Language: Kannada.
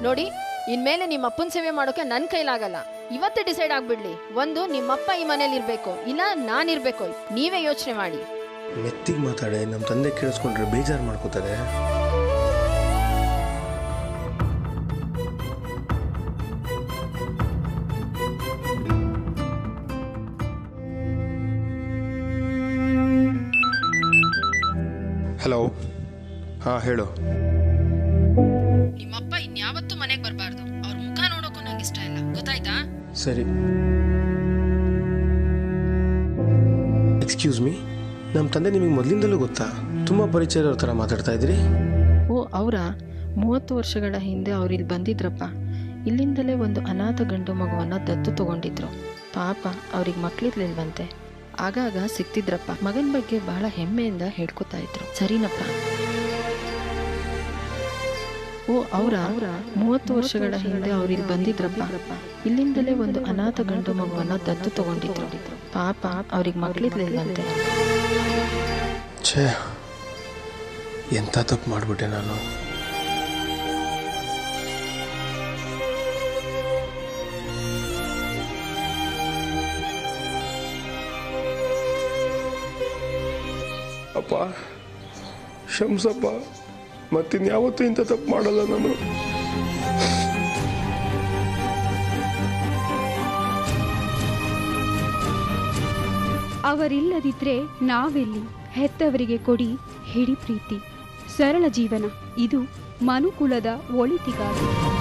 ನೋಡಿ ಇನ್ಮೇಲೆ ನಿಮ್ಮ ಅಪ್ಪನ ಸೇವೆ ಮಾಡೋಕೆ ನನ್ನ ಕೈಲಾಗಲ್ಲ ಇವತ್ತೇ ಡಿಸೈಡ್ ಆಗ್ಬಿಡ್ಲಿ ಒಂದು ನಿಮ್ಮಪ್ಪ ಈ ಮನೇಲಿ ಇರ್ಬೇಕು ಇಲ್ಲ ನಾನಿರ್ಬೇಕು ನೀವೇ ಯೋಚನೆ ಮಾಡಿ ಮೆತ್ತಿಗೆ ಮಾತಾಡೆ ನಮ್ಮ ತಂದೆ ಕೇಳಿಸ್ಕೊಂಡ್ರೆ ಬೇಜಾರು ಮಾಡ್ಕೋತಾರೆ ಹಲೋ ಹಾಂ ಹೇಳು ನಿಮ್ಮಪ್ಪ ಇನ್ಯಾವತ್ತೂ ಮನೆಗೆ ಬರಬಾರ್ದು ಅವ್ರ ಮುಖ ನೋಡೋಕ್ಕೂ ನಂಗೆ ಇಷ್ಟ ಇಲ್ಲ ಗೊತ್ತಾಯ್ತಾ ಸರಿ ಎಕ್ಸ್ಕ್ಯೂಸ್ ಮೀ ನಮ್ಮ ತಂದೆ ನಿಮಗೆ ಮೊದಲಿಂದಲೂ ಗೊತ್ತಾ ತುಂಬ ಪರಿಚಯ ಇರೋ ಥರ ಮಾತಾಡ್ತಾ ಇದ್ದೀರಿ ಓ ಅವರ ಮೂವತ್ತು ವರ್ಷಗಳ ಹಿಂದೆ ಅವ್ರು ಇಲ್ಲಿ ಬಂದಿದ್ರಪ್ಪ ಇಲ್ಲಿಂದಲೇ ಒಂದು ಅನಾಥ ಗಂಡು ಮಗುವನ್ನ ದತ್ತು ತಗೊಂಡಿದ್ರು ಪಾಪ ಅವ್ರಿಗೆ ಮಕ್ಳಿರ್ಲಿಲ್ವಂತೆ ಆಗಾಗ ಸಿಕ್ತಿದ್ರಪ್ಪ ಮಗನ ಬಗ್ಗೆ ಬಹಳ ಹೆಮ್ಮೆಯಿಂದ ಹೇಳ್ಕೊತಾ ಇದ್ರು ಸರಿನಪ್ಪ ಓ ಅವರ ಅವರ ಮೂವತ್ತು ವರ್ಷಗಳ ಹಿಂದೆ ಅವ್ರು ಇಲ್ಲಿ ಬಂದಿದ್ರಪ್ಪ ಇಲ್ಲಿಂದಲೇ ಒಂದು ಅನಾಥ ಗಂಡು ಮಗುವನ್ನ ದತ್ತು ತಗೊಂಡಿದ್ರು ಪಾಪ ಅವ್ರಿಗೆ ಮಕ್ಳಿರ್ಲಿಲ್ವಂತೆ ಛೇ ಎಂಥ ತಪ್ಪು ಮಾಡಿಬಿಟ್ಟೆ ನಾನು ಅಪ್ಪ ಶಂಸಪ್ಪ ಮತ್ತಿನ್ಯಾವತ್ತೂ ಇಂಥ ತಪ್ಪು ಮಾಡಲ್ಲ ನಾನು ಅವರಿಲ್ಲದಿದ್ರೆ ನಾವೆಲ್ಲಿ ಹೆತ್ತವರಿಗೆ ಕೊಡಿ ಹಿಡಿ ಪ್ರೀತಿ ಸರಳ ಜೀವನ ಇದು ಮನುಕುಲದ ಒಳಿತಿಗಾಗಿ